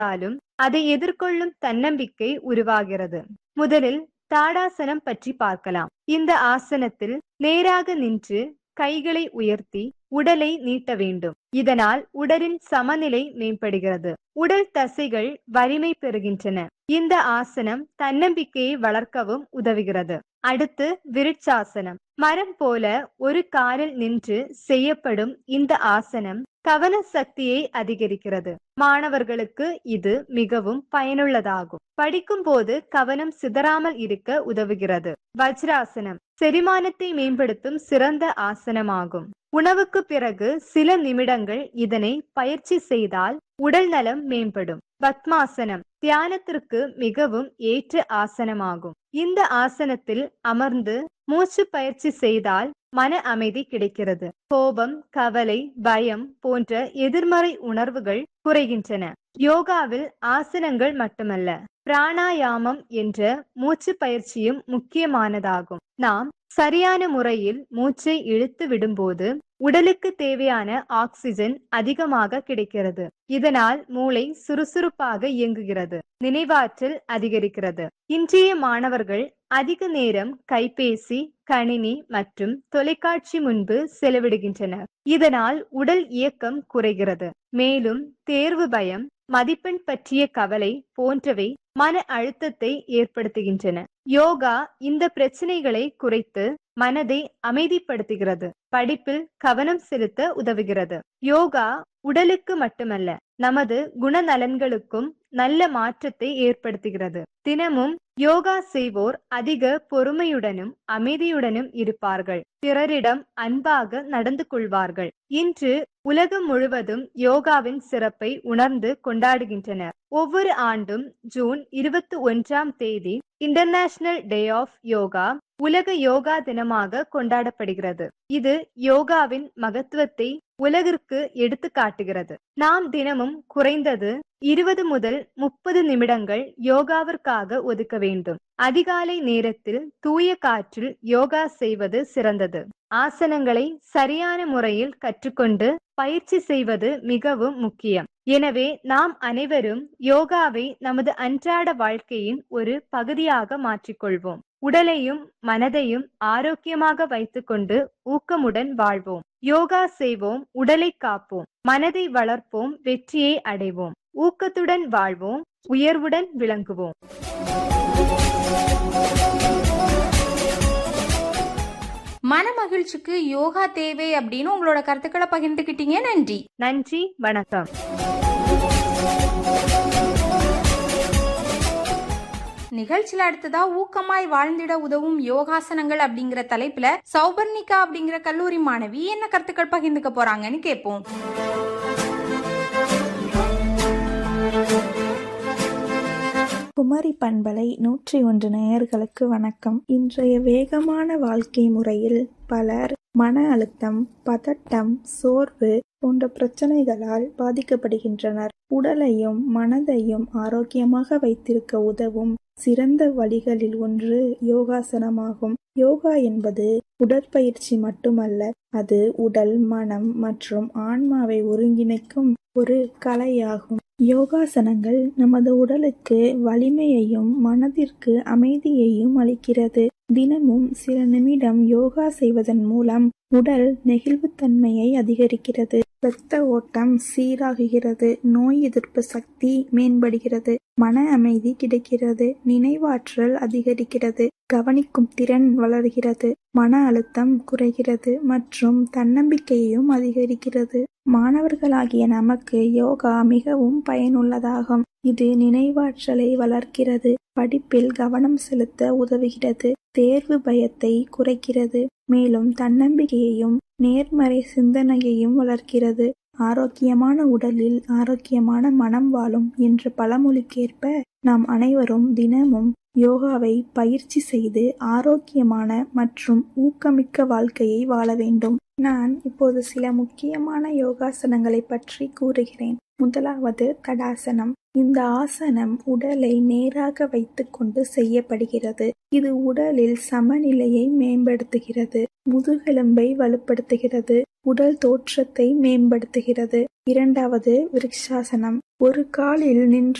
இருந்தாலும் அதை எதிர்கொள்ளும் தன்னம்பிக்கை உருவாகிறது முதலில் தாடாசனம் பற்றி பார்க்கலாம் இந்த ஆசனத்தில் நேராக நின்று கைகளை உயர்த்தி உடலை நீட்ட வேண்டும் இதனால் உடலின் சமநிலை மேம்படுகிறது உடல் தசைகள் வலிமை பெறுகின்றன இந்த ஆசனம் தன்னம்பிக்கையை வளர்க்கவும் உதவுகிறது அடுத்து விருட்சாசனம் மரம் போல ஒரு காலில் நின்று செய்யப்படும் இந்த ஆசனம் கவன சக்தியை அதிகரிக்கிறது மாணவர்களுக்கு இது மிகவும் பயனுள்ளதாகும் படிக்கும் போது கவனம் சிதறாமல் இருக்க உதவுகிறது வஜ்ராசனம் செரிமானத்தை மேம்படுத்தும் சிறந்த ஆசனமாகும் உணவுக்கு பிறகு சில நிமிடங்கள் இதனை பயிற்சி செய்தால் உடல் நலம் மேம்படும் பத்மாசனம் தியானத்திற்கு மிகவும் ஏற்ற ஆசனமாகும் இந்த ஆசனத்தில் அமர்ந்து மூச்சு பயிற்சி செய்தால் மன அமைதி கிடைக்கிறது கோபம் கவலை பயம் போன்ற எதிர்மறை உணர்வுகள் குறைகின்றன யோகாவில் ஆசனங்கள் மட்டுமல்ல பிராணாயாமம் என்ற மூச்சு பயிற்சியும் முக்கியமானதாகும் நாம் சரியான முறையில் மூச்சை இழுத்து விடும்போது உடலுக்கு தேவையான ஆக்சிஜன் அதிகமாக கிடைக்கிறது இதனால் மூளை சுறுசுறுப்பாக இயங்குகிறது நினைவாற்றல் அதிகரிக்கிறது இன்றைய மாணவர்கள் அதிக நேரம் கைபேசி கணினி மற்றும் தொலைக்காட்சி முன்பு செலவிடுகின்றனர் இதனால் உடல் இயக்கம் குறைகிறது மேலும் தேர்வு பயம் மதிப்பெண் பற்றிய கவலை போன்றவை மன அழுத்தத்தை ஏற்படுத்துகின்றன யோகா இந்த பிரச்சனைகளை குறைத்து மனதை அமைதிப்படுத்துகிறது படிப்பில் கவனம் செலுத்த உதவுகிறது யோகா உடலுக்கு மட்டுமல்ல நமது குணநலன்களுக்கும் நல்ல மாற்றத்தை ஏற்படுத்துகிறது தினமும் யோகா செய்வோர் அதிக பொறுமையுடனும் அமைதியுடனும் இருப்பார்கள் பிறரிடம் அன்பாக நடந்து கொள்வார்கள் இன்று உலகம் முழுவதும் யோகாவின் சிறப்பை உணர்ந்து கொண்டாடுகின்றனர் ஒவ்வொரு ஆண்டும் ஜூன் இருபத்தி ஒன்றாம் தேதி இன்டர்நேஷனல் டே ஆஃப் யோகா உலக யோகா தினமாக கொண்டாடப்படுகிறது இது யோகாவின் மகத்துவத்தை உலகிற்கு எடுத்து காட்டுகிறது நாம் தினமும் குறைந்தது இருபது முதல் முப்பது நிமிடங்கள் யோகாவிற்காக ஒதுக்க வேண்டும் அதிகாலை நேரத்தில் தூய காற்றில் யோகா செய்வது சிறந்தது ஆசனங்களை சரியான முறையில் கற்றுக்கொண்டு பயிற்சி செய்வது மிகவும் முக்கியம் எனவே நாம் அனைவரும் யோகாவை நமது அன்றாட வாழ்க்கையின் ஒரு பகுதியாக மாற்றிக்கொள்வோம் உடலையும் மனதையும் ஆரோக்கியமாக வைத்துக்கொண்டு ஊக்கமுடன் வாழ்வோம் யோகா செய்வோம் உடலை காப்போம் மனதை வளர்ப்போம் வெற்றியை அடைவோம் ஊக்கத்துடன் வாழ்வோம் உயர்வுடன் விளங்குவோம் மன மகிழ்ச்சிக்கு யோகா தேவை அப்படின்னு உங்களோட கருத்துக்களை பகிர்ந்துக்கிட்டீங்க நன்றி நன்றி வணக்கம் நிகழ்ச்சியில அடுத்ததா ஊக்கமாய் வாழ்ந்திட உதவும் யோகாசனங்கள் அப்படிங்கிற தலைப்புல சௌபர்ணிகா அப்படிங்கிற கல்லூரி மாணவி என்ன கருத்துக்கள் பகிர்ந்துக்க போறாங்கன்னு கேட்போம் குமரி பண்பலை நூற்றி ஒன்று நேயர்களுக்கு வணக்கம் இன்றைய வேகமான வாழ்க்கை முறையில் பலர் மன அழுத்தம் பதட்டம் சோர்வு போன்ற பிரச்சனைகளால் பாதிக்கப்படுகின்றனர் உடலையும் மனதையும் ஆரோக்கியமாக வைத்திருக்க உதவும் சிறந்த வழிகளில் ஒன்று யோகாசனமாகும் யோகா என்பது உடற்பயிற்சி மட்டுமல்ல அது உடல் மனம் மற்றும் ஆன்மாவை ஒருங்கிணைக்கும் ஒரு கலையாகும் யோகாசனங்கள் நமது உடலுக்கு வலிமையையும் மனதிற்கு அமைதியையும் அளிக்கிறது தினமும் சில நிமிடம் யோகா செய்வதன் மூலம் உடல் நெகிழ்வுத்தன்மையை அதிகரிக்கிறது இரத்த ஓட்டம் சீராகுகிறது நோய் எதிர்ப்பு சக்தி மேம்படுகிறது மன அமைதி கிடைக்கிறது நினைவாற்றல் அதிகரிக்கிறது கவனிக்கும் திறன் வளர்கிறது மன அழுத்தம் குறைகிறது மற்றும் தன்னம்பிக்கையையும் அதிகரிக்கிறது மாணவர்களாகிய நமக்கு யோகா மிகவும் பயனுள்ளதாகும் இது நினைவாற்றலை வளர்க்கிறது படிப்பில் கவனம் செலுத்த உதவுகிறது தேர்வு பயத்தை குறைக்கிறது மேலும் தன்னம்பிக்கையையும் நேர்மறை சிந்தனையையும் வளர்க்கிறது ஆரோக்கியமான உடலில் ஆரோக்கியமான மனம் வாழும் என்ற பழமொழிக்கேற்ப நாம் அனைவரும் தினமும் யோகாவை பயிற்சி செய்து ஆரோக்கியமான மற்றும் ஊக்கமிக்க வாழ்க்கையை வாழ வேண்டும் நான் இப்போது சில முக்கியமான யோகாசனங்களை பற்றி கூறுகிறேன் முதலாவது தடாசனம் இந்த ஆசனம் உடலை நேராக வைத்துக்கொண்டு செய்யப்படுகிறது இது உடலில் சமநிலையை மேம்படுத்துகிறது முதுகெலும்பை வலுப்படுத்துகிறது உடல் தோற்றத்தை மேம்படுத்துகிறது இரண்டாவது விருட்சாசனம் ஒரு காலில் நின்று